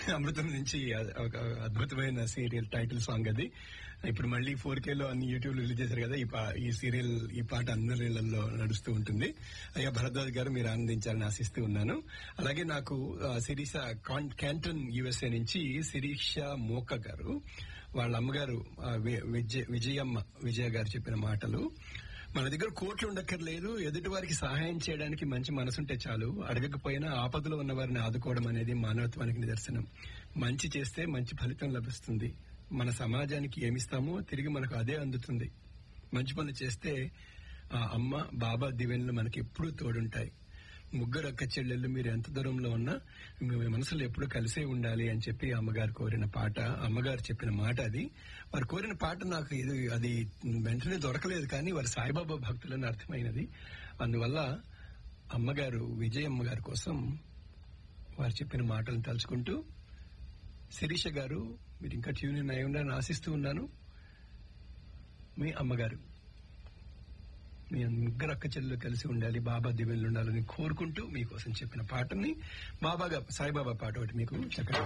అమృతం నుంచి అ- ఒక అద్భుతమైన సీరియల్ టైటిల్ సాంగ్ అది ఇప్పుడు మళ్ళీ ఫోర్ లో అన్ని యూట్యూబ్ లో రిలీజ్ చేశారు కదా ఈ పా- ఈ సీరియల్ ఈ పాట అందరి ఇళ్లలో నడుస్తూ ఉంటుంది అయ్యా భరద్వాజ్ గారు మీరు ఆనందించాలని ఆశిస్తూ ఉన్నాను అలాగే నాకు ఆ, శిరీష కాన్- క్యాంటన్ యుఎస్ఏ నుంచి శిరీష మోక గారు వాళ్ళ అమ్మగారు ఆ, వి- విజయ విజయమ్మ విజయ గారు చెప్పిన మాటలు మన దగ్గర కోట్లు ఉండక్కర్లేదు ఎదుటి వారికి సహాయం చేయడానికి మంచి మనసుంటే చాలు అడగకపోయినా ఆపదలో ఉన్న వారిని ఆదుకోవడం అనేది మానవత్వానికి నిదర్శనం మంచి చేస్తే మంచి ఫలితం లభిస్తుంది మన సమాజానికి ఏమిస్తామో తిరిగి మనకు అదే అందుతుంది మంచి పనులు చేస్తే ఆ అమ్మ బాబా దివెనలు మనకి ఎప్పుడూ తోడుంటాయి ముగ్గురు అక్క చెల్లెళ్ళు మీరు ఎంత దూరంలో ఉన్నా మీ మనసులో ఎప్పుడూ కలిసే ఉండాలి అని చెప్పి అమ్మగారు కోరిన పాట అమ్మగారు చెప్పిన మాట అది వారు కోరిన పాట నాకు ఇది అది వెంటనే దొరకలేదు కానీ వారి సాయిబాబా భక్తులని అర్థమైనది అందువల్ల అమ్మగారు విజయమ్మ గారి కోసం వారు చెప్పిన మాటలను తలుచుకుంటూ శిరీష గారు మీరు ఇంకా ట్యూన్ ఇన్ అయి ఉండాలని ఆశిస్తూ ఉన్నాను మీ అమ్మగారు మీ ముగ్గురు అక్క చెల్లెలు కలిసి ఉండాలి బాబా దివ్యలు ఉండాలని కోరుకుంటూ మీకోసం చెప్పిన పాటని బాబాగా సాయిబాబా పాట ఒకటి మీకు చక్కగా